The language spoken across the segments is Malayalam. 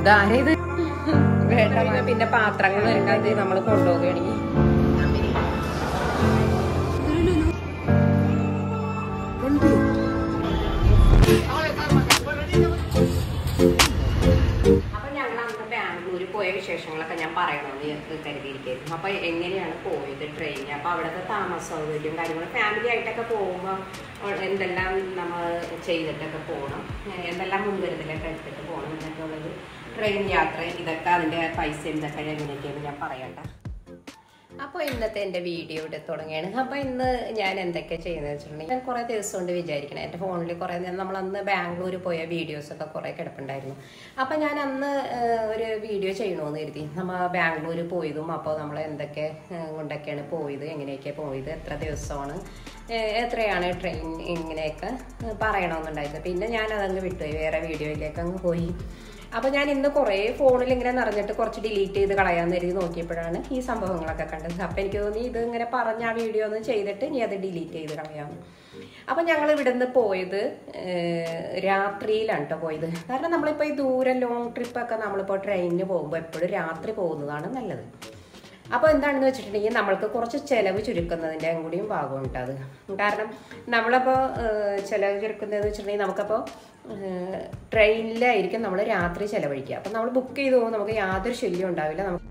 ഇതാരേത് വേണ്ട പിന്നെ പാത്രങ്ങൾ വരുന്നത് നമ്മൾ കൊണ്ടുപോവുകയാണെങ്കിൽ അപ്പൊ ഞങ്ങൾ അന്ന് ബാംഗ്ലൂർ പോയ വിശേഷങ്ങളൊക്കെ ഞാൻ പറയണമെന്ന് കരുതിയിരിക്കുന്നു അപ്പൊ എങ്ങനെയാണ് പോയത് ട്രെയിനിൽ അപ്പൊ അവിടുത്തെ താമസ സൗകര്യം കാര്യങ്ങളും ഫാമിലി ആയിട്ടൊക്കെ പോകുമ്പോൾ എന്തെല്ലാം നമ്മൾ ചെയ്തിട്ടൊക്കെ പോകണം ഏഹ് എന്തെല്ലാം മുൻകരുതലൊക്കെ എടുത്തിട്ട് പോകണം എന്നൊക്കെ ഉള്ളത് ട്രെയിൻ യാത്ര ഇതൊക്കെ അതിന്റെ പൈസ ഇതൊക്കെ എങ്ങനെയൊക്കെയാണ് ഞാൻ പറയണ്ട അപ്പോൾ ഇന്നത്തെ എൻ്റെ വീഡിയോ ഇവിടെ തുടങ്ങിയാണ് അപ്പോൾ ഇന്ന് ഞാൻ എന്തൊക്കെ ചെയ്യുന്നത് വെച്ചിട്ടുണ്ടെങ്കിൽ ഞാൻ കുറേ ദിവസം കൊണ്ട് വിചാരിക്കണം എൻ്റെ ഫോണിൽ കുറേ നമ്മൾ അന്ന് ബാംഗ്ലൂർ പോയ വീഡിയോസൊക്കെ കുറേ കിടപ്പുണ്ടായിരുന്നു അപ്പോൾ ഞാൻ അന്ന് ഏഹ്, ഒരു വീഡിയോ ചെയ്യണമെന്ന് കരുതി നമ്മൾ ബാംഗ്ലൂർ പോയതും അപ്പോൾ നമ്മൾ എന്തൊക്കെ ഏഹ്, കൊണ്ടൊക്കെയാണ് പോയത് എങ്ങനെയൊക്കെ പോയത് എത്ര ദിവസമാണ് ഏഹ്, എത്രയാണ് ട്രെയിൻ ഇങ്ങനെയൊക്കെ ഏഹ്, പറയണമെന്നുണ്ടായിരുന്നു പിന്നെ ഞാൻ അതങ്ങ് വിട്ടുപോയി വേറെ വീഡിയോയിലേക്ക് അങ്ങ് പോയി അപ്പൊ ഞാൻ ഇന്ന് കുറേ ഫോണിൽ ഇങ്ങനെ നിറഞ്ഞിട്ട് കുറച്ച് ഡിലീറ്റ് ചെയ്ത് കളയാന്ന് കരുതി നോക്കിയപ്പോഴാണ് ഈ സംഭവങ്ങളൊക്കെ കണ്ടത് അപ്പൊ എനിക്ക് തോന്നി ഇത് ഇങ്ങനെ പറഞ്ഞ ആ വീഡിയോ ഒന്ന് ചെയ്തിട്ട് ഇനി അത് ഡിലീറ്റ് ചെയ്ത് കളയാമെന്ന് അപ്പൊ ഞങ്ങൾ ഇവിടുന്ന് പോയത് ഏഹ്, രാത്രിയിലാണ് കേട്ടോ പോയത് കാരണം നമ്മളിപ്പോ ഈ ദൂരം ലോങ് ട്രിപ്പൊക്കെ നമ്മളിപ്പോ ട്രെയിനിന് പോകുമ്പോൾ എപ്പോഴും രാത്രി പോകുന്നതാണ് നല്ലത് അപ്പോൾ എന്താണെന്ന് വെച്ചിട്ടുണ്ടെങ്കിൽ നമ്മൾക്ക് കുറച്ച് ചിലവ് ചുരുക്കുന്നതിൻ്റെ കൂടിയും ഭാഗമുണ്ട് അത് കാരണം നമ്മളപ്പോൾ ചിലവ് ചുരുക്കുന്നതെന്ന് വെച്ചിട്ടുണ്ടെങ്കിൽ നമുക്കപ്പോൾ ട്രെയിനിലായിരിക്കും നമ്മൾ രാത്രി ചിലവഴിക്കുക അപ്പം നമ്മൾ ബുക്ക് ചെയ്ത് പോകുമ്പോൾ നമുക്ക് യാതൊരു ശല്യം ഉണ്ടാവില്ല നമുക്ക്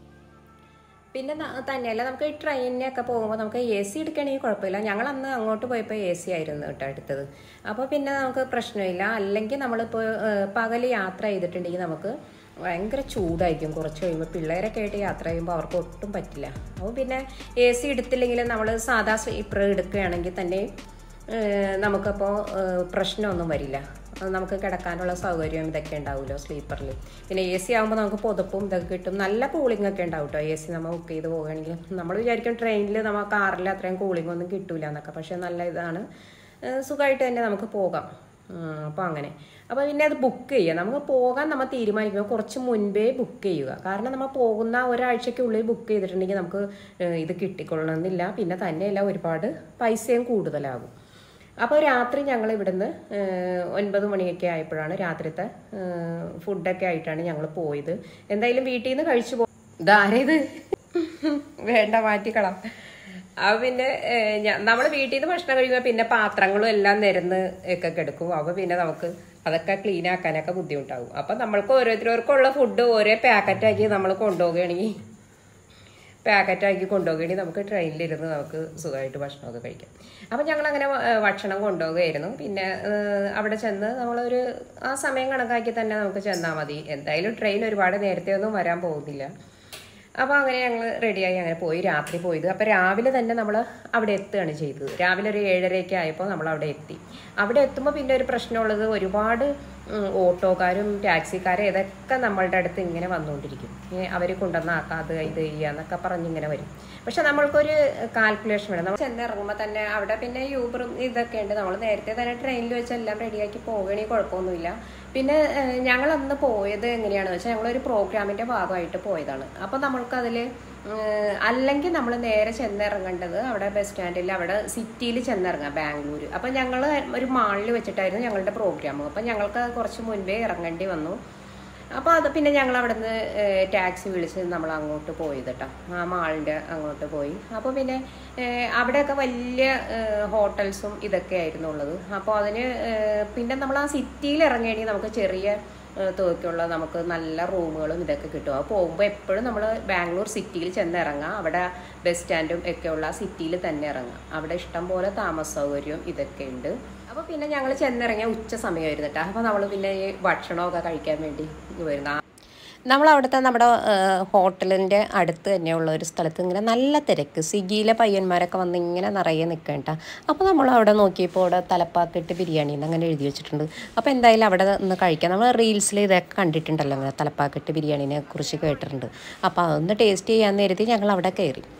പിന്നെ ന- തന്നെയല്ല നമുക്ക് ഈ ട്രെയിനിനൊക്കെ പോകുമ്പോൾ നമുക്ക് എ സി എടുക്കുകയാണെങ്കിൽ കുഴപ്പമില്ല ഞങ്ങൾ അന്ന് അങ്ങോട്ട് പോയപ്പോൾ എ സി ആയിരുന്നു കേട്ടോ എടുത്തത് അപ്പോൾ പിന്നെ നമുക്ക് പ്രശ്നമില്ല അല്ലെങ്കിൽ നമ്മളിപ്പോൾ പകൽ യാത്ര ചെയ്തിട്ടുണ്ടെങ്കിൽ നമുക്ക് ഭയങ്കര ചൂടായിരിക്കും കുറച്ച് കഴിയുമ്പോൾ പിള്ളേരൊക്കെ ആയിട്ട് യാത്ര ചെയ്യുമ്പോൾ അവർക്ക് ഒട്ടും പറ്റില്ല അപ്പോൾ പിന്നെ എ സി എടുത്തില്ലെങ്കിൽ നമ്മൾ സാധാ സ്ലീപ്പർ എടുക്കുകയാണെങ്കിൽ തന്നെ ഏഹ് നമുക്കപ്പോൾ ഏഹ് പ്രശ്നമൊന്നും വരില്ല അത് നമുക്ക് കിടക്കാനുള്ള സൗകര്യം ഇതൊക്കെ ഉണ്ടാവുമല്ലോ സ്ലീപ്പറിൽ പിന്നെ എ സി ആകുമ്പോൾ നമുക്ക് പുതപ്പും ഇതൊക്കെ കിട്ടും നല്ല കൂളിംഗ് ഒക്കെ ഉണ്ടാവും കേട്ടോ എ സി നമ്മൾ ബുക്ക് ചെയ്ത് പോകുകയാണെങ്കിൽ നമ്മൾ വിചാരിക്കും ട്രെയിനിൽ നമ്മൾ കാറിൽ അത്രയും കൂളിംഗ് ഒന്നും കിട്ടൂല എന്നൊക്കെ പക്ഷേ നല്ല ഇതാണ് ഏഹ് സുഖമായിട്ട് തന്നെ നമുക്ക് പോകാം അപ്പോൾ അങ്ങനെ അപ്പോൾ പിന്നെ അത് ബുക്ക് ചെയ്യുക നമുക്ക് പോകാൻ നമ്മൾ തീരുമാനിക്കുമ്പോൾ കുറച്ച് മുൻപേ ബുക്ക് ചെയ്യുക കാരണം നമ്മൾ പോകുന്ന ഒരാഴ്ചയ്ക്കുള്ളിൽ ബുക്ക് ചെയ്തിട്ടുണ്ടെങ്കിൽ നമുക്ക് ഏഹ് ഇത് കിട്ടിക്കൊള്ളണമെന്നില്ല പിന്നെ തന്നെയല്ല ഒരുപാട് പൈസയും കൂടുതലാകും അപ്പോൾ രാത്രി ഞങ്ങൾ ഇവിടുന്ന് ഏഹ്, ഒൻപത് മണിയൊക്കെ ആയപ്പോഴാണ് രാത്രിത്തെ ഏഹ്, ഫുഡൊക്കെ ആയിട്ടാണ് ഞങ്ങൾ പോയത് എന്തായാലും വീട്ടിൽ നിന്ന് കഴിച്ചു പോ ഇതാരേത് വേണ്ട മാറ്റിക്കളാം അപ്പോൾ പിന്നെ നമ്മൾ വീട്ടിൽ നിന്ന് ഭക്ഷണം കഴിക്കുമ്പോൾ പിന്നെ പാത്രങ്ങളും എല്ലാം നിരന്ന് ഒക്കെ കിടക്കും അപ്പോൾ പിന്നെ നമുക്ക് അതൊക്കെ ക്ലീൻ ആക്കാനൊക്കെ ബുദ്ധിമുട്ടാകും അപ്പം നമ്മൾക്ക് ഓരോരുത്തർക്കുള്ള ഫുഡ് ഓരോ പാക്കറ്റാക്കി നമ്മൾ കൊണ്ടുപോവുകയാണെങ്കിൽ പാക്കറ്റാക്കി കൊണ്ടുപോവുകയാണെങ്കിൽ നമുക്ക് ട്രെയിനിലിരുന്ന് നമുക്ക് സുഖമായിട്ട് ഭക്ഷണമൊക്കെ കഴിക്കാം അപ്പം ഞങ്ങൾ അങ്ങനെ ഭക്ഷണം കൊണ്ടുപോവുകയായിരുന്നു പിന്നെ ഏഹ്, അവിടെ ചെന്ന് നമ്മളൊരു ആ സമയം കണക്കാക്കി തന്നെ നമുക്ക് ചെന്നാൽ മതി എന്തായാലും ട്രെയിൻ ഒരുപാട് നേരത്തെ ഒന്നും വരാൻ പോകുന്നില്ല അപ്പോൾ അങ്ങനെ ഞങ്ങൾ റെഡിയായി അങ്ങനെ പോയി രാത്രി പോയത് അപ്പോൾ രാവിലെ തന്നെ നമ്മൾ അവിടെ എത്തുകയാണ് ചെയ്തത് രാവിലെ ഒരു ഏഴരയൊക്കെ ആയപ്പോൾ നമ്മൾ അവിടെ എത്തി അവിടെ എത്തുമ്പോൾ പിന്നെ ഒരു പ്രശ്നമുള്ളത് ഒരുപാട് ഉം, ഓട്ടോക്കാരും ടാക്സിക്കാരും ഇതൊക്കെ നമ്മളുടെ അടുത്ത് ഇങ്ങനെ വന്നുകൊണ്ടിരിക്കും അവർ കൊണ്ടുവന്നാക്കാം അത് ഇത് ചെയ്യാന്നൊക്കെ പറഞ്ഞിങ്ങനെ വരും പക്ഷെ നമ്മൾക്കൊരു കാൽക്കുലേഷൻ വേണം നമ്മൾ ചെന്നിറങ്ങുമ്പോൾ തന്നെ അവിടെ പിന്നെ യൂബറും ഇതൊക്കെ ഉണ്ട് നമ്മൾ നേരത്തെ തന്നെ ട്രെയിനിൽ വെച്ച് എല്ലാം റെഡിയാക്കി പോവുകയാണെങ്കിൽ കുഴപ്പമൊന്നുമില്ല പിന്നെ ഏഹ്, ഞങ്ങൾ അന്ന് പോയത് എങ്ങനെയാണെന്ന് വെച്ചാൽ ഞങ്ങളൊരു പ്രോഗ്രാമിന്റെ ഭാഗമായിട്ട് പോയതാണ് അപ്പം നമ്മൾക്കതിൽ അല്ലെങ്കിൽ നമ്മൾ നേരെ ചെന്നിറങ്ങേണ്ടത് അവിടെ ബസ് സ്റ്റാൻഡിൽ അവിടെ സിറ്റിയിൽ ചെന്നിറങ്ങാം ബാംഗ്ലൂർ അപ്പം ഞങ്ങൾ ഒരു മാളിൽ വെച്ചിട്ടായിരുന്നു ഞങ്ങളുടെ പ്രോഗ്രാം അപ്പം ഞങ്ങൾക്ക് കുറച്ച് മുൻപേ ഇറങ്ങേണ്ടി വന്നു അപ്പോൾ അത് പിന്നെ ഞങ്ങൾ അവിടെ നിന്ന് ടാക്സി വിളിച്ച് നമ്മൾ അങ്ങോട്ട് പോയത് കേട്ടോ ആ മാളിൻ്റെ അങ്ങോട്ട് പോയി അപ്പോൾ പിന്നെ ഏഹ്, അവിടെയൊക്കെ വലിയ ഏഹ്, ഹോട്ടൽസും ഇതൊക്കെ ആയിരുന്നു ഉള്ളത് അപ്പോൾ അതിന് ഏഹ്, പിന്നെ നമ്മൾ ആ സിറ്റിയിൽ ഇറങ്ങുകയാണെങ്കിൽ നമുക്ക് ചെറിയ ഏഹ്, തുകയ്ക്കുള്ള നമുക്ക് നല്ല റൂമുകളും ഇതൊക്കെ കിട്ടും അപ്പോൾ പോകുമ്പോൾ എപ്പോഴും നമ്മൾ ബാംഗ്ലൂർ സിറ്റിയിൽ ചെന്ന് ഇറങ്ങാം അവിടെ ബസ് സ്റ്റാൻഡും ഒക്കെ ഉള്ള സിറ്റിയിൽ തന്നെ ഇറങ്ങാം അവിടെ ഇഷ്ടം പോലെ താമസ സൗകര്യവും ഇതൊക്കെ ഉണ്ട് അപ്പോൾ പിന്നെ ഞങ്ങൾ ചെന്നിറങ്ങിയ ഉച്ച സമയമായിരുന്നു കേട്ടോ അപ്പോൾ നമ്മൾ പിന്നെ ഈ ഭക്ഷണമൊക്കെ കഴിക്കാൻ വേണ്ടി വരുന്ന നമ്മൾ അവിടുത്തെ നമ്മുടെ ഹോട്ടലിൻ്റെ അടുത്ത് തന്നെയുള്ള ഒരു സ്ഥലത്ത് ഇങ്ങനെ നല്ല തിരക്ക് സ്വിഗ്ഗിയിലെ പയ്യന്മാരൊക്കെ വന്ന് ഇങ്ങനെ നിറയെ നിൽക്കണ്ട അപ്പോൾ നമ്മൾ അവിടെ നോക്കിയപ്പോൾ അവിടെ തലപ്പാക്കെട്ട് ബിരിയാണി എന്ന് അങ്ങനെ എഴുതി വെച്ചിട്ടുണ്ട് അപ്പോൾ എന്തായാലും അവിടെ നിന്ന് കഴിക്കാം നമ്മൾ റീൽസിൽ ഇതൊക്കെ കണ്ടിട്ടുണ്ടല്ലോ അങ്ങനെ തലപ്പാക്കെട്ട് ബിരിയാണിനെ കുറിച്ച് കേട്ടിട്ടുണ്ട് അപ്പോൾ അതൊന്ന് ടേസ്റ്റ് ചെയ്യാൻ കരുതി ഞങ്ങൾ അവിടെ കയറി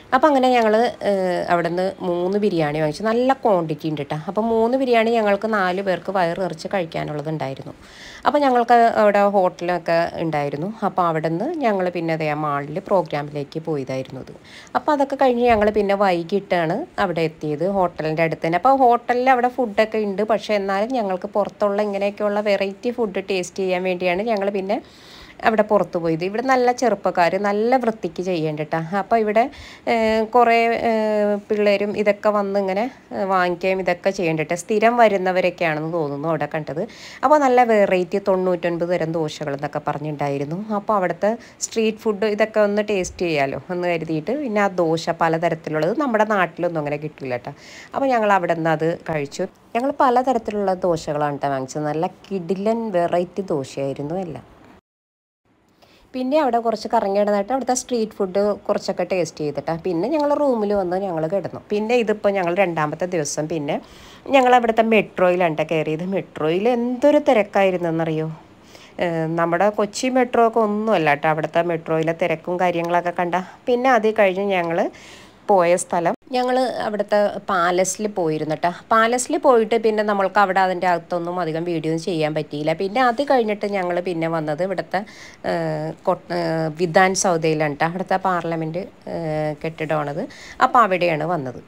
അപ്പോൾ അങ്ങനെ ഞങ്ങൾ അവിടെ നിന്ന് മൂന്ന് ബിരിയാണി വാങ്ങിച്ചു നല്ല ക്വാണ്ടിറ്റി ഉണ്ട് കേട്ടോ അപ്പോൾ മൂന്ന് ബിരിയാണി ഞങ്ങൾക്ക് നാല് പേർക്ക് വയറ് നിറച്ച് കഴിക്കാനുള്ളത് ഉണ്ടായിരുന്നു അപ്പോൾ ഞങ്ങൾക്ക് അവിടെ ഹോട്ടലൊക്കെ ഉണ്ടായിരുന്നു അപ്പോൾ അവിടെ നിന്ന് ഞങ്ങൾ പിന്നെ അതേ മാളിൽ പ്രോഗ്രാമിലേക്ക് പോയതായിരുന്നു അത് അപ്പോൾ അതൊക്കെ കഴിഞ്ഞ് ഞങ്ങൾ പിന്നെ വൈകിട്ടാണ് അവിടെ എത്തിയത് ഹോട്ടലിൻ്റെ അടുത്ത് തന്നെ അപ്പോൾ ഹോട്ടലിൽ അവിടെ ഫുഡൊക്കെ ഉണ്ട് പക്ഷേ എന്നാലും ഞങ്ങൾക്ക് പുറത്തുള്ള ഇങ്ങനെയൊക്കെയുള്ള വെറൈറ്റി ഫുഡ് ടേസ്റ്റ് ചെയ്യാൻ വേണ്ടിയാണ് ഞങ്ങൾ പിന്നെ അവിടെ പുറത്ത് പോയത് ഇവിടെ നല്ല ചെറുപ്പക്കാർ നല്ല വൃത്തിക്ക് ചെയ്യേണ്ടിട്ടാ അപ്പോൾ ഇവിടെ ഏഹ്, കുറേ ഏഹ്, പിള്ളേരും ഇതൊക്കെ വന്ന് ഇങ്ങനെ ഏഹ്, വാങ്ങിക്കുകയും ഇതൊക്കെ ചെയ്യേണ്ടിട്ട് സ്ഥിരം വരുന്നവരൊക്കെയാണെന്ന് തോന്നുന്നു അവിടെ കണ്ടത് അപ്പോൾ നല്ല വെറൈറ്റി തൊണ്ണൂറ്റൊൻപത് തരം ദോശകൾ എന്നൊക്കെ പറഞ്ഞിട്ടുണ്ടായിരുന്നു അപ്പോൾ അവിടുത്തെ സ്ട്രീറ്റ് ഫുഡ് ഇതൊക്കെ ഒന്ന് ടേസ്റ്റ് ചെയ്യാമല്ലോ എന്ന് കരുതിയിട്ട് പിന്നെ ആ ദോശ പലതരത്തിലുള്ളത് നമ്മുടെ നാട്ടിലൊന്നും അങ്ങനെ കിട്ടില്ല കേട്ടോ അപ്പോൾ ഞങ്ങൾ അവിടെ നിന്ന് അത് കഴിച്ചു ഞങ്ങൾ പലതരത്തിലുള്ള ദോശകളാണ് കേട്ടോ വാങ്ങിച്ചത് നല്ല കിടിലൻ വെറൈറ്റി ദോശയായിരുന്നു എല്ലാം പിന്നെ അവിടെ കുറച്ച് കറങ്ങി കിടന്നിട്ട് അവിടുത്തെ സ്ട്രീറ്റ് ഫുഡ് കുറച്ചൊക്കെ ടേസ്റ്റ് ചെയ്തിട്ടാണ് പിന്നെ ഞങ്ങൾ റൂമിൽ വന്ന് ഞങ്ങൾ കിടന്നു പിന്നെ ഇതിപ്പോൾ ഞങ്ങൾ രണ്ടാമത്തെ ദിവസം പിന്നെ ഞങ്ങൾ അവിടുത്തെ മെട്രോയിലാണ് കയറിയത് മെട്രോയിൽ എന്തൊരു തിരക്കായിരുന്നെന്നറിയോ ഏഹ് നമ്മുടെ കൊച്ചി മെട്രോ ഒക്കെ ഒന്നുമല്ല കേട്ടോ അവിടുത്തെ മെട്രോയിലെ തിരക്കും കാര്യങ്ങളൊക്കെ കണ്ട പിന്നെ അത് കഴിഞ്ഞ് ഞങ്ങൾ പോയ സ്ഥലം ഞങ്ങൾ അവിടുത്തെ പാലസിൽ പോയിരുന്നു കേട്ടോ പാലസിൽ പോയിട്ട് പിന്നെ നമ്മൾക്ക് അവിടെ അതിൻ്റെ അകത്തൊന്നും അധികം വീഡിയോ ഒന്നും ചെയ്യാൻ പറ്റിയില്ല പിന്നെ അത് കഴിഞ്ഞിട്ട് ഞങ്ങൾ പിന്നെ വന്നത് ഇവിടുത്തെ ഏഹ്, കൊ- ഏഹ്, വിധാൻ സൗദയിലാണ് കേട്ടോ അവിടുത്തെ പാർലമെൻറ്റ് ഏഹ്, കെട്ടിടമാണത് അപ്പോൾ അവിടെയാണ് വന്നത്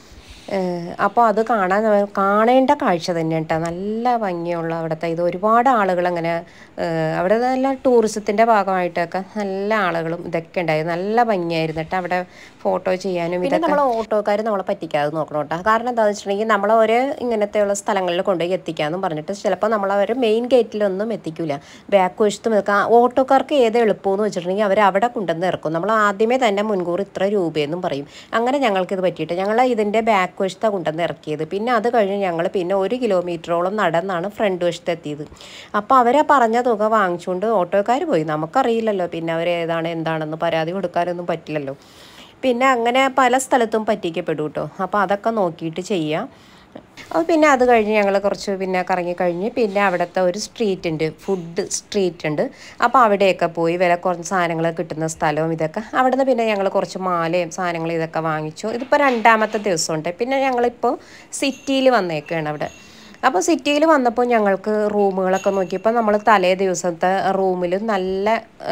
അപ്പോൾ അത് കാണാൻ കാണേണ്ട കാഴ്ച തന്നെ കേട്ടോ നല്ല ഭംഗിയുള്ള അവിടുത്തെ ഇത് ഒരുപാട് ആളുകൾ അങ്ങനെ ഏഹ്, അവിടെ നല്ല ടൂറിസത്തിൻ്റെ ഭാഗമായിട്ടൊക്കെ നല്ല ആളുകളും ഇതൊക്കെ ഉണ്ടായിരുന്നു നല്ല ഭംഗിയായിരുന്നു കേട്ടോ അവിടെ ഫോട്ടോ ചെയ്യാനും പിന്നെ നമ്മൾ ഓട്ടോക്കാർ നമ്മളെ പറ്റിക്കാതെ നോക്കണം കേട്ടോ കാരണം എന്താണെന്ന് വെച്ചിട്ടുണ്ടെങ്കിൽ നമ്മളെ ഒരു ഇങ്ങനത്തെയുള്ള സ്ഥലങ്ങളിൽ കൊണ്ടുപോയി എത്തിക്കാമെന്നും പറഞ്ഞിട്ട് ചിലപ്പോൾ നമ്മളവർ മെയിൻ ഗേറ്റിലൊന്നും എത്തിക്കില്ല ബാക്ക് വശത്തും ഇതൊക്കെ ഓട്ടോക്കാർക്ക് ഏത് എളുപ്പമെന്ന് വെച്ചിട്ടുണ്ടെങ്കിൽ അവർ അവിടെ കൊണ്ടുവന്ന് ഇറക്കും നമ്മൾ ആദ്യമേ തന്നെ മുൻകൂർ ഇത്ര രൂപയെന്നും പറയും അങ്ങനെ ഞങ്ങൾക്കിത് പറ്റിയിട്ട് ഞങ്ങൾ ഇതിൻ്റെ ബാക്ക് വശത്താണ് കൊണ്ടുവന്ന് ഇറക്കിയത് പിന്നെ അത് കഴിഞ്ഞ് ഞങ്ങൾ പിന്നെ ഒരു കിലോമീറ്ററോളം നടന്നാണ് ഫ്രണ്ട് വശത്ത് എത്തിയത് അപ്പോൾ അവരെ പറഞ്ഞ തുക വാങ്ങിച്ചുകൊണ്ട് ഓട്ടോക്കാർ പോയി നമുക്കറിയില്ലല്ലോ പിന്നെ അവർ ഏതാണ് എന്താണെന്ന് പരാതി കൊടുക്കാനൊന്നും പറ്റില്ലല്ലോ പിന്നെ അങ്ങനെ പല സ്ഥലത്തും പറ്റിക്കപ്പെടും കേട്ടോ അപ്പോൾ അതൊക്കെ നോക്കിയിട്ട് ചെയ്യാം അപ്പോൾ പിന്നെ അത് കഴിഞ്ഞ് ഞങ്ങൾ കുറച്ച് പിന്നെ കറങ്ങി കഴിഞ്ഞ് പിന്നെ അവിടുത്തെ ഒരു സ്ട്രീറ്റ് ഉണ്ട് ഫുഡ് സ്ട്രീറ്റ് ഉണ്ട് അപ്പോൾ അവിടെയൊക്കെ പോയി വില കുറഞ്ഞ സാധനങ്ങൾ കിട്ടുന്ന സ്ഥലവും ഇതൊക്കെ അവിടെ നിന്ന് പിന്നെ ഞങ്ങൾ കുറച്ച് മാലയും സാധനങ്ങളും ഇതൊക്കെ വാങ്ങിച്ചു ഇതിപ്പോൾ രണ്ടാമത്തെ ദിവസമുണ്ട് പിന്നെ ഞങ്ങളിപ്പോൾ സിറ്റിയിൽ വന്നേക്കാണ് അവിടെ അപ്പോൾ സിറ്റിയിൽ വന്നപ്പോൾ ഞങ്ങൾക്ക് റൂമുകളൊക്കെ നോക്കിയപ്പോൾ നമ്മൾ തലേ ദിവസത്തെ റൂമിൽ നല്ല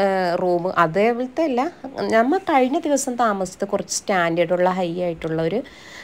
റൂം അതേപോലത്തെ അല്ല നമ്മൾ കഴിഞ്ഞ ദിവസം താമസിച്ചത് കുറച്ച് സ്റ്റാൻഡേർഡുള്ള ഹൈ ആയിട്ടുള്ള ഒരു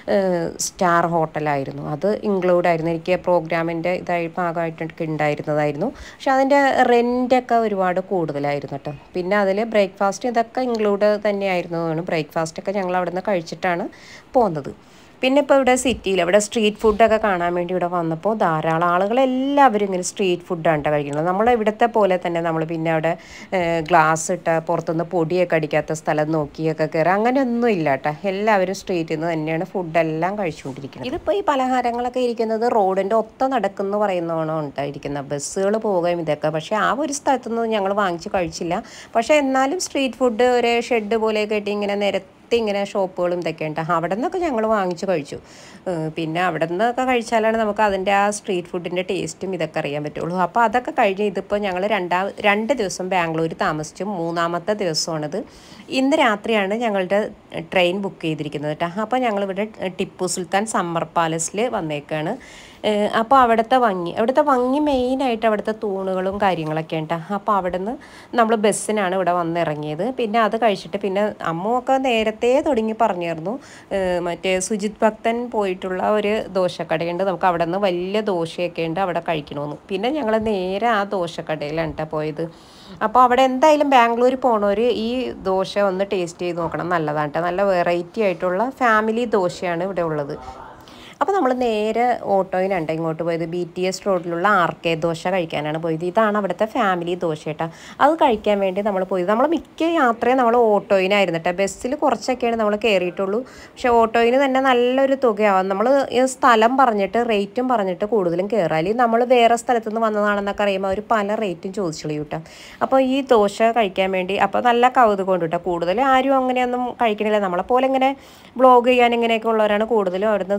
സ്റ്റാർ ഹോട്ടലായിരുന്നു അത് ഇൻക്ലൂഡ് ആയിരുന്നു എനിക്ക് പ്രോഗ്രാമിൻ്റെ ഇതായി ഭാഗമായിട്ടൊക്കെ ഉണ്ടായിരുന്നതായിരുന്നു പക്ഷെ അതിൻ്റെ റെൻ്റൊക്കെ ഒരുപാട് കൂടുതലായിരുന്നു കേട്ടോ പിന്നെ അതിൽ ബ്രേക്ക്ഫാസ്റ്റ് ഇതൊക്കെ ഇൻക്ലൂഡ് തന്നെയായിരുന്നു ബ്രേക്ക്ഫാസ്റ്റൊക്കെ ഞങ്ങൾ അവിടെ നിന്ന് കഴിച്ചിട്ടാണ് പോകുന്നത് പിന്നെ ഇപ്പോൾ ഇവിടെ സിറ്റിയിൽ ഇവിടെ സ്ട്രീറ്റ് ഫുഡൊക്കെ കാണാൻ വേണ്ടി ഇവിടെ വന്നപ്പോൾ ധാരാളം ആളുകൾ എല്ലാവരും ഇങ്ങനെ സ്ട്രീറ്റ് ഫുഡാണ് കേട്ടോ കഴിക്കുന്നത് നമ്മൾ ഇവിടുത്തെ പോലെ തന്നെ നമ്മൾ പിന്നെ അവിടെ ഗ്ലാസ് ഇട്ട പുറത്തുനിന്ന് പൊടിയൊക്കെ അടിക്കാത്ത സ്ഥലം നോക്കിയൊക്കെ കയറി അങ്ങനെയൊന്നും ഇല്ല കേട്ടോ എല്ലാവരും സ്ട്രീറ്റിൽ നിന്ന് തന്നെയാണ് ഫുഡെല്ലാം കഴിച്ചുകൊണ്ടിരിക്കുന്നത് ഇതിപ്പോൾ ഈ പലഹാരങ്ങളൊക്കെ ഇരിക്കുന്നത് റോഡിൻ്റെ ഒത്ത നടക്കുന്ന പറയുന്നതാണോ ഉണ്ടായിരിക്കുന്നത് ബസ്സുകൾ പോകുകയും ഇതൊക്കെ പക്ഷേ ആ ഒരു സ്ഥലത്തൊന്നും ഞങ്ങൾ വാങ്ങിച്ച് കഴിച്ചില്ല പക്ഷേ എന്നാലും സ്ട്രീറ്റ് ഫുഡ് ഒരു ഷെഡ് പോലെയൊക്കെ ഇട്ട് ഇങ്ങനെ നിരത്തി ഇങ്ങനെ ഷോപ്പുകളും ഇതൊക്കെ ഉണ്ട് അവിടെ നിന്നൊക്കെ ഞങ്ങൾ വാങ്ങിച്ച് കഴിച്ചു ഏഹ് പിന്നെ അവിടെ നിന്നൊക്കെ കഴിച്ചാലാണ് നമുക്ക് അതിൻ്റെ ആ സ്ട്രീറ്റ് ഫുഡിൻ്റെ ടേസ്റ്റും ഇതൊക്കെ അറിയാൻ പറ്റുള്ളൂ അപ്പോൾ അതൊക്കെ കഴിഞ്ഞ് ഇതിപ്പോൾ ഞങ്ങൾ രണ്ടാ രണ്ട് ദിവസം ബാംഗ്ലൂർ താമസിച്ചു മൂന്നാമത്തെ ദിവസമാണിത് ഇന്ന് രാത്രിയാണ് ഞങ്ങളുടെ ട്രെയിൻ ബുക്ക് ചെയ്തിരിക്കുന്നത് കേട്ടോ അപ്പോൾ ഞങ്ങളിവിടെ ടിപ്പു സുൽത്താൻ സമ്മർ പാലസിൽ വന്നേക്കാണ് ഏഹ് അപ്പോൾ അവിടുത്തെ ഭംഗി അവിടുത്തെ ഭംഗി മെയിനായിട്ട് അവിടുത്തെ തൂണുകളും കാര്യങ്ങളൊക്കെ ഉണ്ട് അപ്പോൾ അവിടെ നിന്ന് നമ്മൾ ബസ്സിനാണ് ഇവിടെ വന്നിറങ്ങിയത് പിന്നെ അത് കഴിച്ചിട്ട് പിന്നെ അമ്മുവൊക്കെ നേരത്തെ തുടങ്ങി പറഞ്ഞിരുന്നു ഏഹ് മറ്റേ സുജിത് ഭക്തൻ പോയിട്ടുള്ള ഒരു ദോശക്കടയുണ്ട് നമുക്ക് അവിടെ നിന്ന് വലിയ ദോശയൊക്കെ ഉണ്ട് അവിടെ കഴിക്കണമെന്ന് പിന്നെ ഞങ്ങൾ നേരെ ആ ദോശക്കടയിലാണ് കേട്ടോ പോയത് അപ്പോൾ അവിടെ എന്തായാലും ബാംഗ്ലൂർ പോണവർ ഈ ദോശ ഒന്ന് ടേസ്റ്റ് ചെയ്ത് നോക്കണം നല്ലതാണ് കേട്ടോ നല്ല വെറൈറ്റി ആയിട്ടുള്ള ഫാമിലി ദോശയാണ് ഇവിടെ ഉള്ളത് അപ്പോൾ നമ്മൾ നേരെ ഓട്ടോയിലാണ് ഇങ്ങോട്ട് പോയത് ബി ടി എസ് റോഡിലുള്ള ആർ കെ ദോശ കഴിക്കാനാണ് പോയത് ഇതാണ് അവിടുത്തെ ഫാമിലി ദോശ കേട്ടോ അത് കഴിക്കാൻ വേണ്ടി നമ്മൾ പോയത് നമ്മൾ മിക്ക യാത്രയും നമ്മൾ ഓട്ടോയിനായിരുന്നു കേട്ടോ ബസ്സിൽ കുറച്ചൊക്കെയാണ് നമ്മൾ കയറിയിട്ടുള്ളൂ പക്ഷേ ഓട്ടോയിന് തന്നെ നല്ലൊരു തുകയാവും നമ്മൾ ഈ സ്ഥലം പറഞ്ഞിട്ട് റേറ്റും പറഞ്ഞിട്ട് കൂടുതലും കയറാൽ നമ്മൾ വേറെ സ്ഥലത്തു നിന്ന് വന്നതാണെന്നൊക്കെ അറിയുമ്പോൾ അവർ പല റേറ്റും ചോദിച്ചു കേട്ടോ അപ്പോൾ ഈ ദോശ കഴിക്കാൻ വേണ്ടി അപ്പോൾ നല്ല കൗതുകം ഉണ്ട് കേട്ടോ കൂടുതൽ ആരും അങ്ങനെയൊന്നും കഴിക്കണില്ല നമ്മളെ പോലെ ഇങ്ങനെ ബ്ലോഗ് ചെയ്യാൻ ഇങ്ങനെയൊക്കെ ഉള്ളവരാണ് കൂടുതലും അവിടുന്ന് ദോ ആ ദോശ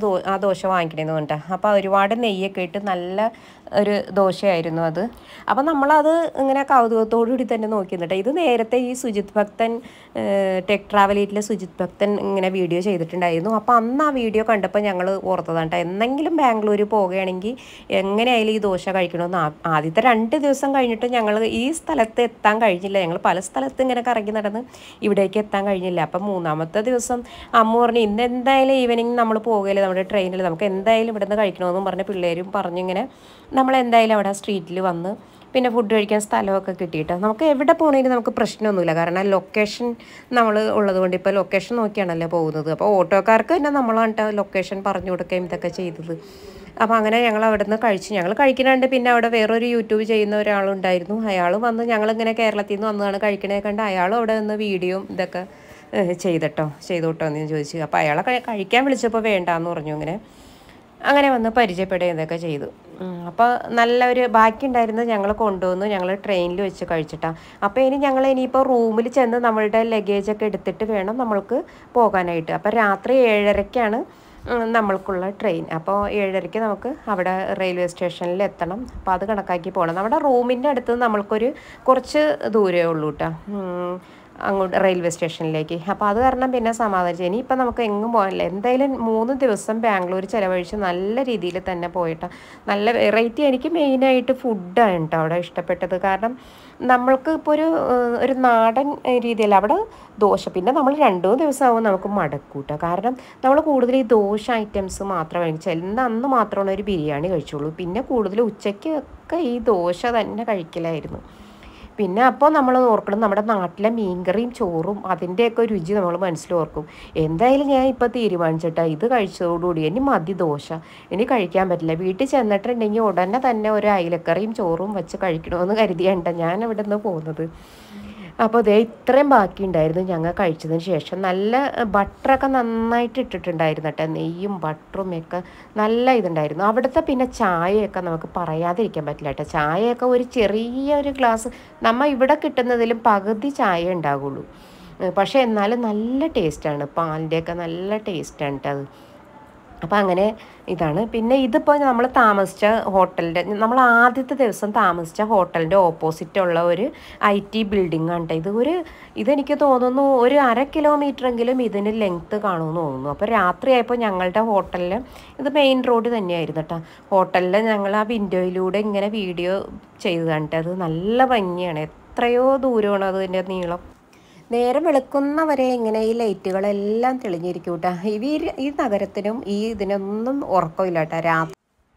ദോശ വാങ്ങിക്കണമെന്ന് പറഞ്ഞിട്ട് അപ്പോൾ ഒരുപാട് നെയ്യൊക്കെ ഇട്ട് നല്ല ഒരു ദോശയായിരുന്നു അത് അപ്പോൾ നമ്മളത് ഇങ്ങനെ കൗതുകത്തോടു കൂടി തന്നെ നോക്കി നിന്നിട്ട് ഇത് നേരത്തെ ഈ സുജിത് ഭക്തൻ ടെക് ട്രാവലേറ്റിലെ സുജിത് ഭക്തൻ ഇങ്ങനെ വീഡിയോ ചെയ്തിട്ടുണ്ടായിരുന്നു അപ്പോൾ അന്ന് ആ വീഡിയോ കണ്ടപ്പോൾ ഞങ്ങൾ ഓർത്തതാണ് കേട്ടോ എന്നെങ്കിലും ബാംഗ്ലൂർ പോവുകയാണെങ്കിൽ എങ്ങനെയായാലും ഈ ദോശ കഴിക്കണമെന്ന് ആ- ആദ്യത്തെ രണ്ട് ദിവസം കഴിഞ്ഞിട്ട് ഞങ്ങൾ ഈ സ്ഥലത്ത് എത്താൻ കഴിഞ്ഞില്ല ഞങ്ങൾ പല സ്ഥലത്ത് ഇങ്ങനെ കറങ്ങി നടന്ന് ഇവിടേക്ക് എത്താൻ കഴിഞ്ഞില്ല അപ്പം മൂന്നാമത്തെ ദിവസം അമ്മ പറഞ്ഞു ഇന്ന് എന്തായാലും ഈവനിങ് നമ്മൾ പോകുകയില്ല നമ്മുടെ ട്രെയിനിൽ നമുക്ക് എന്തായാലും ഇവിടുന്ന് കഴിക്കണമെന്നും പറഞ്ഞ് പിള്ളേരും പറഞ്ഞിങ്ങനെ നമ്മൾ എന്തായാലും അവിടെ സ്ട്രീറ്റിൽ വന്ന് പിന്നെ ഫുഡ് കഴിക്കാൻ സ്ഥലമൊക്കെ കിട്ടിയിട്ട് നമുക്ക് എവിടെ പോകണമെങ്കിലും നമുക്ക് പ്രശ്നമൊന്നുമില്ല കാരണം ലൊക്കേഷൻ നമ്മൾ ഉള്ളത് കൊണ്ട് ഇപ്പോൾ ലൊക്കേഷൻ നോക്കിയാണല്ലോ പോകുന്നത് അപ്പോൾ ഓട്ടോക്കാർക്ക് തന്നെ നമ്മളാണ് ലൊക്കേഷൻ പറഞ്ഞു കൊടുക്കുകയും ഇതൊക്കെ ചെയ്തത് അപ്പോൾ അങ്ങനെ ഞങ്ങൾ അവിടെ നിന്ന് കഴിച്ചു ഞങ്ങൾ കഴിക്കുന്നുണ്ട് പിന്നെ അവിടെ വേറൊരു യൂട്യൂബ് ചെയ്യുന്ന ഒരാളുണ്ടായിരുന്നു അയാൾ വന്ന് ഞങ്ങളിങ്ങനെ കേരളത്തിൽ നിന്ന് വന്നതാണ് കഴിക്കണേ കണ്ട് അയാളും അവിടെ നിന്ന് വീഡിയോ ഇതൊക്കെ ഏഹ്, ചെയ്തിട്ടോ ചെയ്തോട്ടോ എന്ന് ഞാൻ ചോദിച്ചു അപ്പോൾ അയാളെ കഴി- കഴിക്കാൻ വിളിച്ചപ്പോൾ വേണ്ടാന്ന് പറഞ്ഞു ഇങ്ങനെ അങ്ങനെ വന്ന് പരിചയപ്പെടുകയും ഇതൊക്കെ ചെയ്തു ഉം, അപ്പോൾ നല്ലൊരു ബാക്കി ഉണ്ടായിരുന്നത് ഞങ്ങൾ കൊണ്ടുവന്നു ഞങ്ങൾ ട്രെയിനിൽ വെച്ച് കഴിച്ചിട്ടാണ് അപ്പോൾ ഇനി ഞങ്ങൾ ഇനിയിപ്പോൾ റൂമിൽ ചെന്ന് നമ്മളുടെ ലഗേജൊക്കെ എടുത്തിട്ട് വേണം നമ്മൾക്ക് പോകാനായിട്ട് അപ്പോൾ രാത്രി ഏഴരയ്ക്കാണ് ഉം, നമ്മൾക്കുള്ള ട്രെയിൻ അപ്പോൾ ഏഴരയ്ക്ക് നമുക്ക് അവിടെ റെയിൽവേ സ്റ്റേഷനിൽ എത്തണം അപ്പോൾ അത് കണക്കാക്കി പോകണം നമ്മുടെ റൂമിൻ്റെ അടുത്ത് നമ്മൾക്കൊരു കുറച്ച് ദൂരമേ ഉള്ളൂ കേട്ടോ ഉം, അങ്ങോട്ട് റെയിൽവേ സ്റ്റേഷനിലേക്ക് അപ്പോൾ അത് കാരണം പിന്നെ സമാധാനിച്ചു ഇനിയിപ്പോൾ നമുക്ക് എങ്ങും പോകാനില്ല എന്തായാലും മൂന്ന് ദിവസം ബാംഗ്ലൂർ ചിലവഴിച്ച് നല്ല രീതിയിൽ തന്നെ പോയിട്ട് നല്ല വെറൈറ്റി എനിക്ക് മെയിനായിട്ട് ഫുഡാണ് കേട്ടോ അവിടെ ഇഷ്ടപ്പെട്ടത് കാരണം നമ്മൾക്ക് ഇപ്പോൾ ഒരു ഏഹ്, ഒരു നാടൻ ഏഹ്, രീതിയല്ല അവിടെ ദോശ പിന്നെ നമ്മൾ രണ്ടു മൂന്ന് ദിവസം ആകുമ്പോൾ നമുക്ക് മടക്കൂട്ടോ കാരണം നമ്മൾ കൂടുതൽ ഈ ദോശ ഐറ്റംസ് മാത്രമേ കഴിച്ചു ഇന്ന് അന്ന് മാത്രമാണ് ഒരു ബിരിയാണി കഴിച്ചുള്ളൂ പിന്നെ കൂടുതൽ ഉച്ചയ്ക്കൊക്കെ ഈ ദോശ തന്നെ കഴിക്കലായിരുന്നു പിന്നെ അപ്പോൾ നമ്മൾ ഓർക്കണം നമ്മുടെ നാട്ടിലെ മീൻകറിയും ചോറും അതിൻ്റെയൊക്കെ രുചി നമ്മൾ മനസ്സിൽ ഓർക്കും എന്തായാലും ഞാൻ ഇപ്പോൾ തീരുമാനിച്ചിട്ടാ ഇത് കഴിച്ചതോടുകൂടി ഇനി മതി ദോശ ഇനി കഴിക്കാൻ പറ്റില്ല വീട്ടിൽ ചെന്നിട്ടുണ്ടെങ്കിൽ ഉടനെ തന്നെ ഒരു അയിലക്കറിയും ചോറും വെച്ച് കഴിക്കണമെന്ന് കരുതിയാണ് ഞാൻ ഇവിടെ നിന്ന് പോകുന്നത് അപ്പോൾ ദേ ഇത്രയും ബാക്കി ഉണ്ടായിരുന്നു ഞങ്ങൾ കഴിച്ചതിന് ശേഷം നല്ല ബട്ടറൊക്കെ നന്നായിട്ട് ഇട്ടിട്ടുണ്ടായിരുന്നു കേട്ടോ നെയ്യും ബട്ടറും ഒക്കെ നല്ല ഇതുണ്ടായിരുന്നു അവിടുത്തെ പിന്നെ ചായയൊക്കെ നമുക്ക് പറയാതിരിക്കാൻ പറ്റില്ല കേട്ടോ ചായയൊക്കെ ഒരു ചെറിയ ഒരു ഗ്ലാസ് നമ്മൾ ഇവിടെ കിട്ടുന്നതിലും പകുതി ചായ ഉണ്ടാകുള്ളൂ ഏഹ് പക്ഷേ എന്നാലും നല്ല ടേസ്റ്റാണ് പാലിൻ്റെയൊക്കെ നല്ല ടേസ്റ്റാണ് കേട്ടോ അത് അപ്പം അങ്ങനെ ഇതാണ് പിന്നെ ഇതിപ്പോൾ നമ്മൾ താമസിച്ച ഹോട്ടലിൻ്റെ നമ്മൾ ആദ്യത്തെ ദിവസം താമസിച്ച ഹോട്ടലിൻ്റെ ഓപ്പോസിറ്റുള്ള ഒരു ഐ ടി ബിൽഡിംഗ് ആണ് ട്ടോ. ഇത് ഒരു ഇതെനിക്ക് തോന്നുന്നു ഒരു അര കിലോമീറ്ററെങ്കിലും ഇതിന് ലെങ്ത്ത് കാണുമെന്ന് തോന്നുന്നു അപ്പോൾ രാത്രിയായപ്പോൾ ഞങ്ങളുടെ ഹോട്ടലിൽ ഇത് മെയിൻ റോഡ് തന്നെയായിരുന്നു കേട്ടോ ഹോട്ടലിൽ ഞങ്ങൾ ആ വിൻഡോയിലൂടെ ഇങ്ങനെ വീഡിയോ ചെയ്ത് കണ്ടത് നല്ല ഭംഗിയാണ് എത്രയോ ദൂരമാണ് അതിൻ്റെ നീളം നേരം വെളുക്കുന്നവരെ ഇങ്ങനെ ഈ ലൈറ്റുകളെല്ലാം തെളിഞ്ഞിരിക്കും കേട്ടോ ഈ ഈ നഗരത്തിനും ഈ ഇതിനൊന്നും ഉറക്കമില്ല കേട്ടോ രാത്രി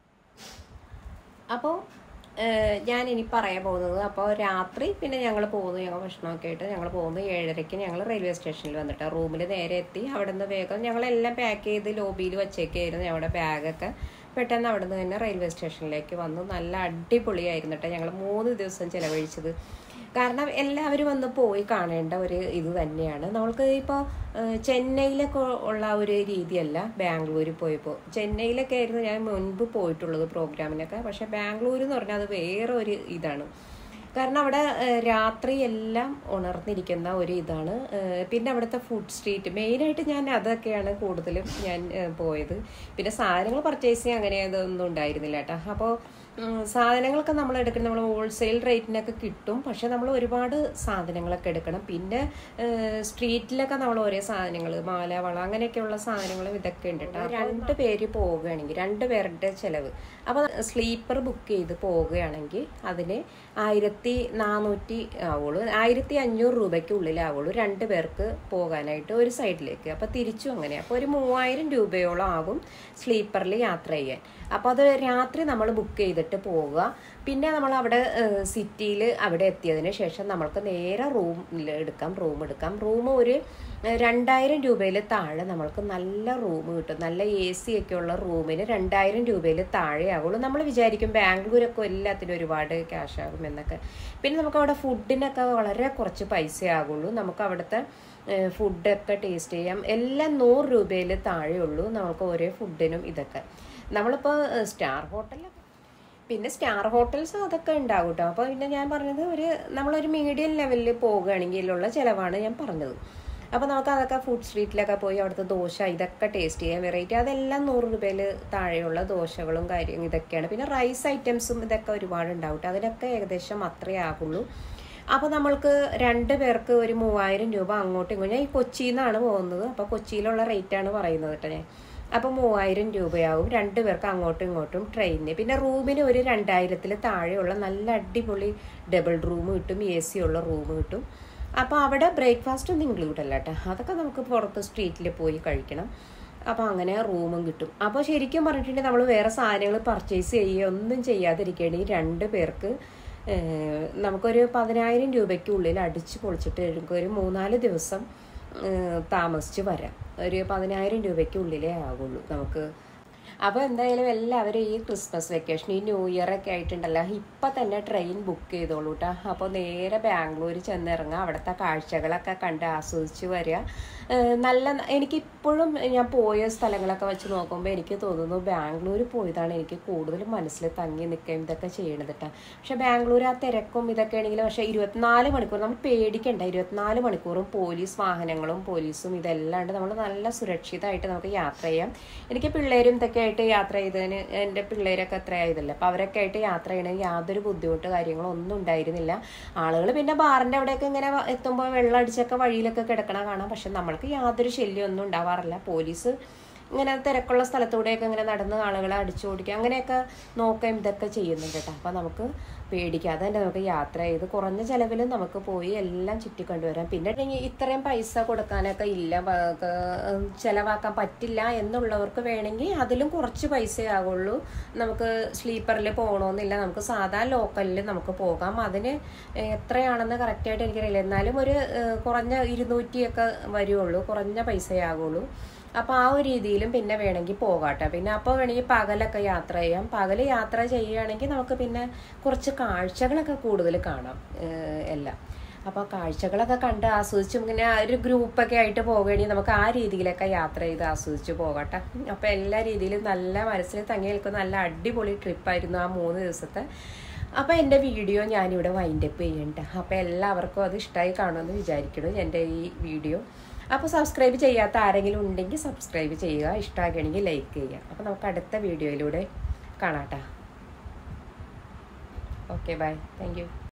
അപ്പോൾ ഞാൻ ഇനി പറയാൻ പോകുന്നത് അപ്പോൾ രാത്രി പിന്നെ ഞങ്ങൾ പോകുന്നു ഞങ്ങൾ ഭക്ഷണമൊക്കെ ആയിട്ട് ഞങ്ങൾ പോകുന്നു ഏഴരയ്ക്ക് ഞങ്ങൾ റെയിൽവേ സ്റ്റേഷനിൽ വന്നിട്ട് റൂമിൽ നേരെ എത്തി അവിടെ നിന്ന് വേഗം ഞങ്ങളെല്ലാം പാക്ക് ചെയ്ത് ലോബിയിൽ വച്ചേക്കായിരുന്നു ഞങ്ങളുടെ ബാഗൊക്കെ പെട്ടെന്ന് അവിടെ നിന്ന് തന്നെ റെയിൽവേ സ്റ്റേഷനിലേക്ക് വന്നു നല്ല അടിപൊളിയായിരുന്നു കേട്ടോ ഞങ്ങൾ മൂന്ന് ദിവസം ചിലവഴിച്ചത് കാരണം എല്ലാവരും വന്ന് പോയി കാണേണ്ട ഒരു ഇത് തന്നെയാണ് നമ്മൾക്ക് ഇപ്പോൾ ചെന്നൈയിലൊക്കെ ഉള്ള ഒരു രീതിയല്ല ബാംഗ്ലൂർ പോയപ്പോൾ ചെന്നൈയിലൊക്കെ ആയിരുന്നു ഞാൻ മുൻപ് പോയിട്ടുള്ളത് പ്രോഗ്രാമിനൊക്കെ പക്ഷേ ബാംഗ്ലൂർ എന്ന് പറഞ്ഞാൽ അത് വേറെ ഒരു ഇതാണ് കാരണം അവിടെ ഏഹ്, രാത്രി എല്ലാം ഉണർന്നിരിക്കുന്ന ഒരു ഇതാണ് ഏഹ്, പിന്നെ അവിടുത്തെ ഫുഡ് സ്ട്രീറ്റ് മെയിനായിട്ട് ഞാൻ അതൊക്കെയാണ് കൂടുതലും ഞാൻ ഏഹ്, പോയത് പിന്നെ സാധനങ്ങൾ പർച്ചേസ് ചെയ്യാൻ അങ്ങനെ ഇതൊന്നും ഉണ്ടായിരുന്നില്ല കേട്ടോ അപ്പോൾ ഉം, സാധനങ്ങളൊക്കെ നമ്മൾ എടുക്കണം നമ്മൾ ഹോൾസെയിൽ റേറ്റിനൊക്കെ കിട്ടും പക്ഷെ നമ്മൾ ഒരുപാട് സാധനങ്ങളൊക്കെ എടുക്കണം പിന്നെ ഏഹ്, സ്ട്രീറ്റിലൊക്കെ നമ്മൾ ഓരോ സാധനങ്ങൾ മാല വള അങ്ങനെയൊക്കെയുള്ള സാധനങ്ങളും ഇതൊക്കെ ഉണ്ട് കേട്ടോ രണ്ട് പേര് പോവുകയാണെങ്കിൽ രണ്ട് പേരുടെ ചിലവ് അപ്പോൾ സ്ലീപ്പർ ബുക്ക് ചെയ്ത് പോവുകയാണെങ്കിൽ അതിന് ആയിരത്തി നാനൂറ്റി ആവുള്ളൂ ആയിരത്തി അഞ്ഞൂറ് രൂപയ്ക്ക് ഉള്ളിലാവുള്ളൂ രണ്ട് പേർക്ക് പോകാനായിട്ട് ഒരു സൈഡിലേക്ക് അപ്പോൾ തിരിച്ചും അങ്ങനെ അപ്പോൾ ഒരു മൂവായിരം രൂപയോളം ആകും സ്ലീപ്പറിൽ യാത്ര ചെയ്യാൻ അപ്പോൾ അത് രാത്രി നമ്മൾ ബുക്ക് ചെയ്തിട്ട് പോവുക പിന്നെ നമ്മൾ അവിടെ സിറ്റിയിൽ അവിടെ എത്തിയതിന് ശേഷം നമ്മൾക്ക് നേരെ റൂം എടുക്കാം റൂം എടുക്കാം റൂം ഒരു ഏഹ്, രണ്ടായിരം രൂപയിൽ താഴെ നമ്മൾക്ക് നല്ല റൂം കിട്ടും നല്ല എ സി ഒക്കെ ഉള്ള റൂമിന് രണ്ടായിരം രൂപയിൽ താഴെ ആവുള്ളൂ നമ്മൾ വിചാരിക്കും ബാംഗ്ലൂരൊക്കെ എല്ലാത്തിനും ഒരുപാട് ക്യാഷ് ആകും എന്നൊക്കെ പിന്നെ നമുക്ക് അവിടെ ഫുഡിനൊക്കെ വളരെ കുറച്ച് പൈസ ആകുള്ളൂ നമുക്ക് അവിടുത്തെ ഏഹ്, ഫുഡൊക്കെ ടേസ്റ്റ് ചെയ്യാം എല്ലാം നൂറ് രൂപയിൽ താഴെയുള്ളൂ നമുക്ക് ഓരോ ഫുഡിനും ഇതൊക്കെ നമ്മളിപ്പോൾ ഏഹ്, സ്റ്റാർ ഹോട്ടലൊക്കെ പിന്നെ സ്റ്റാർ ഹോട്ടൽസ് അതൊക്കെ ഉണ്ടാവും കേട്ടോ അപ്പോൾ പിന്നെ ഞാൻ പറഞ്ഞത് ഒരു നമ്മളൊരു മീഡിയം ലെവലിൽ പോവുകയാണെങ്കിലുള്ള ചിലവാണ് ഞാൻ പറഞ്ഞത് അപ്പോൾ നമുക്ക് അതൊക്കെ ഫുഡ് സ്ട്രീറ്റിലൊക്കെ പോയി അവിടുത്തെ ദോശ ഇതൊക്കെ ടേസ്റ്റ് ചെയ്യാൻ വെറൈറ്റി അതെല്ലാം നൂറ് രൂപയിൽ താഴെയുള്ള ദോശകളും കാര്യം ഇതൊക്കെയാണ് പിന്നെ റൈസ് ഐറ്റംസും ഇതൊക്കെ ഒരുപാട് ഉണ്ടാവും ട്ടോ. അതിനൊക്കെ ഏകദേശം അത്രേ ആകുള്ളൂ അപ്പോൾ നമ്മൾക്ക് രണ്ട് പേർക്ക് ഒരു മൂവായിരം രൂപ അങ്ങോട്ടും ഇങ്ങോട്ടും ഞാൻ ഈ കൊച്ചിയിൽ നിന്നാണ് പോകുന്നത് അപ്പോൾ കൊച്ചിയിലുള്ള റേറ്റാണ് പറയുന്നത് കേട്ടോ ഞാൻ അപ്പോൾ മൂവായിരം രൂപയാവും രണ്ട് പേർക്ക് അങ്ങോട്ടും ഇങ്ങോട്ടും ട്രെയിനിന് പിന്നെ റൂമിന് ഒരു രണ്ടായിരത്തിൽ താഴെയുള്ള നല്ല അടിപൊളി ഡബിൾ റൂം കിട്ടും എ സി ഉള്ള റൂം കിട്ടും അപ്പോൾ അവിടെ ബ്രേക്ക്ഫാസ്റ്റ് ഒന്നും ഇൻക്ലൂഡ് അല്ല കേട്ടോ അതൊക്കെ നമുക്ക് പുറത്ത് സ്ട്രീറ്റിൽ പോയി കഴിക്കണം അപ്പോൾ അങ്ങനെ റൂമും കിട്ടും അപ്പോൾ ശരിക്കും പറഞ്ഞിട്ടുണ്ടെങ്കിൽ നമ്മൾ വേറെ സാധനങ്ങൾ പർച്ചേസ് ചെയ്യുക ഒന്നും ചെയ്യാതിരിക്കുകയാണെങ്കിൽ രണ്ട് പേർക്ക് ഏഹ്, നമുക്കൊരു പതിനായിരം രൂപയ്ക്കുള്ളിൽ അടിച്ച് പൊളിച്ചിട്ട് നമുക്ക് ഒരു മൂന്നാല് ദിവസം ഏഹ്, താമസിച്ച് വരാം ഒരു പതിനായിരം രൂപയ്ക്കുള്ളിലേ ആകുള്ളൂ നമുക്ക് അപ്പോൾ എന്തായാലും എല്ലാവരും ഈ ക്രിസ്മസ് വെക്കേഷൻ ഈ ന്യൂ ഇയർ ഒക്കെ ആയിട്ടുണ്ടല്ലോ ഇപ്പം തന്നെ ട്രെയിൻ ബുക്ക് ചെയ്തോളൂ കേട്ടോ അപ്പോൾ നേരെ ബാംഗ്ലൂർ ചെന്നിറങ്ങുക അവിടുത്തെ കാഴ്ചകളൊക്കെ കണ്ട് ആസ്വദിച്ച് വരിക ഏഹ് നല്ല എനിക്കിപ്പോഴും ഞാൻ പോയ സ്ഥലങ്ങളൊക്കെ വെച്ച് നോക്കുമ്പോൾ എനിക്ക് തോന്നുന്നു ബാംഗ്ലൂർ പോയതാണ് എനിക്ക് കൂടുതൽ മനസ്സിൽ തങ്ങി നിൽക്കുകയും ഇതൊക്കെ ചെയ്യണത് കേട്ടോ പക്ഷെ ബാംഗ്ലൂർ ആ തിരക്കും ഇതൊക്കെ ആണെങ്കിൽ പക്ഷേ ഇരുപത്തിനാല് മണിക്കൂർ നമ്മൾ പേടിക്കണ്ട ഇരുപത്തിനാല് മണിക്കൂറും പോലീസ് വാഹനങ്ങളും പോലീസും ഇതല്ലാണ്ട് നമ്മൾ നല്ല സുരക്ഷിതമായിട്ട് നമുക്ക് യാത്ര ചെയ്യാം എനിക്ക് പിള്ളേരും ഇതൊക്കെ ആയിട്ട് യാത്ര ചെയ്തതിന് എൻ്റെ പിള്ളേരൊക്കെ അത്ര ആയതല്ലേ അപ്പോൾ അവരൊക്കെ ആയിട്ട് യാത്ര ചെയ്യണമെങ്കിൽ യാതൊരു ബുദ്ധിമുട്ട് കാര്യങ്ങളോ ഒന്നും ഉണ്ടായിരുന്നില്ല ആളുകൾ പിന്നെ ബാറിൻ്റെ അവിടെയൊക്കെ ഇങ്ങനെ വ- എത്തുമ്പോൾ വെള്ളം അടിച്ചൊക്കെ വഴിയിലൊക്കെ കിടക്കണ കാണാം പക്ഷെ നമ്മൾക്ക് യാതൊരു ശല്യം ഒന്നും ഉണ്ടാവാറില്ല പോലീസ് ഇങ്ങനെ തിരക്കുള്ള സ്ഥലത്തൂടെയൊക്കെ ഇങ്ങനെ നടന്ന് ആളുകളെ അടിച്ചു ഓടിക്കുക അങ്ങനെയൊക്കെ നോക്കുകയും ഇതൊക്കെ ചെയ്യുന്നുണ്ട് കേട്ടോ അപ്പം നമുക്ക് പേടിക്കാതെ തന്നെ നമുക്ക് യാത്ര ചെയ്ത് കുറഞ്ഞ ചിലവിൽ നമുക്ക് പോയി എല്ലാം ചുറ്റിക്കൊണ്ടുവരാം പിന്നെ ഇനി ഇത്രയും പൈസ കൊടുക്കാനൊക്കെ ഇല്ല പ- ക- ചിലവാക്കാൻ പറ്റില്ല എന്നുള്ളവർക്ക് വേണമെങ്കിൽ അതിലും കുറച്ച് പൈസയാകുള്ളൂ നമുക്ക് സ്ലീപ്പറിൽ പോകണമെന്നില്ല നമുക്ക് സാധാ ലോക്കലിൽ നമുക്ക് പോകാം അതിന് എത്രയാണെന്ന് കറക്റ്റായിട്ട് എനിക്കറിയില്ല എന്നാലും ഒരു ഏഹ്, കുറഞ്ഞ ഇരുന്നൂറ്റിയൊക്കെ വരുള്ളൂ കുറഞ്ഞ പൈസയാകുള്ളൂ അപ്പോൾ ആ ഒരു രീതിയിലും പിന്നെ വേണമെങ്കിൽ പോകാട്ടെ പിന്നെ അപ്പോൾ വേണമെങ്കിൽ പകലൊക്കെ യാത്ര ചെയ്യാം പകൽ യാത്ര ചെയ്യുകയാണെങ്കിൽ നമുക്ക് പിന്നെ കുറച്ച് കാഴ്ചകളൊക്കെ കൂടുതൽ കാണാം ഏഹ് എല്ലാം അപ്പോൾ കാഴ്ചകളൊക്കെ കണ്ട് ആസ്വദിച്ചും ഇങ്ങനെ ഒരു ഗ്രൂപ്പൊക്കെ ആയിട്ട് പോകുകയാണെങ്കിൽ നമുക്ക് ആ രീതിയിലൊക്കെ യാത്ര ചെയ്ത് ആസ്വദിച്ച് പോകട്ടെ അപ്പോൾ എല്ലാ രീതിയിലും നല്ല മനസ്സിൽ തങ്ങി നിൽക്കുന്ന നല്ല അടിപൊളി ട്രിപ്പായിരുന്നു ആ മൂന്ന് ദിവസത്തെ അപ്പോൾ എൻ്റെ വീഡിയോ ഞാനിവിടെ വൈൻഡപ്പ് ചെയ്യണ്ട അപ്പോൾ എല്ലാവർക്കും അത് ഇഷ്ടമായി കാണുമെന്ന് വിചാരിക്കുന്നു എൻ്റെ ഈ വീഡിയോ അപ്പോൾ സബ്സ്ക്രൈബ് ചെയ്യാത്ത ആരെങ്കിലും ഉണ്ടെങ്കിൽ സബ്സ്ക്രൈബ് ചെയ്യുക ഇഷ്ടമാക്കുകയാണെങ്കിൽ ലൈക്ക് ചെയ്യുക അപ്പോൾ നമുക്ക് അടുത്ത വീഡിയോയിലൂടെ കാണാം കേട്ടോ ഓക്കെ ബൈ താങ്ക് യു